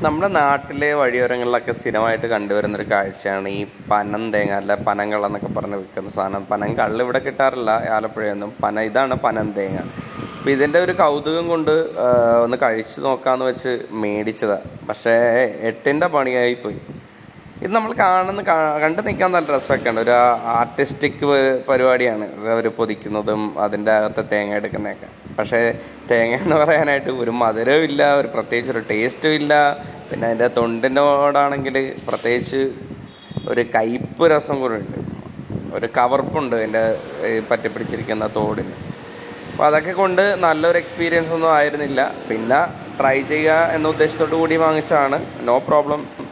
നമ്മുടെ നാട്ടിലെ വഴിയോരങ്ങളിലൊക്കെ സ്ഥിരമായിട്ട് കണ്ടുവരുന്നൊരു കാഴ്ചയാണ് ഈ പനം തേങ്ങ അല്ല പനങ്കള എന്നൊക്കെ പറഞ്ഞ് വിൽക്കുന്ന സാധനം പനം കള്ള് ഇവിടെ കിട്ടാറില്ല ആലപ്പുഴയൊന്നും പന ഇതാണ് പനം തേങ്ങ അപ്പം ഇതിൻ്റെ ഒരു കൗതുകം കൊണ്ട് ആ, ഒന്ന് കഴിച്ചു നോക്കാമെന്ന് വെച്ച് മേടിച്ചതാണ് പക്ഷേ എട്ടിൻ്റെ പണിയായി പോയി ഇത് നമ്മൾ കാണുന്ന കാ- കണ്ടു നിൽക്കാൻ നല്ല രസമൊക്കെ ഉണ്ട് ഒരു ആർട്ടിസ്റ്റിക് പരിപാടിയാണ് അവർ പൊതിക്കുന്നതും അതിൻ്റെ അകത്ത് തേങ്ങ എടുക്കുന്നതൊക്കെ പക്ഷേ തേങ്ങ എന്ന് പറയാനായിട്ട് ഒരു മധുരവും ഇല്ല ഒരു പ്രത്യേകിച്ച് ഒരു ടേസ്റ്റും ഇല്ല പിന്നെ അതിൻ്റെ തൊണ്ടിനോടാണെങ്കിൽ പ്രത്യേകിച്ച് ഒരു കയ്പ്പ് രസം കൂടെ ഉണ്ട് ഒരു കവർപ്പുണ്ട് അതിൻ്റെ ഈ പറ്റിപ്പിടിച്ചിരിക്കുന്ന തോടിന് അപ്പോൾ അതൊക്കെ കൊണ്ട് നല്ലൊരു എക്സ്പീരിയൻസ് ഒന്നും ആയിരുന്നില്ല പിന്നെ ട്രൈ ചെയ്യുക എന്ന ഉദ്ദേശത്തോടു കൂടി വാങ്ങിച്ചതാണ് നോ പ്രോബ്ലം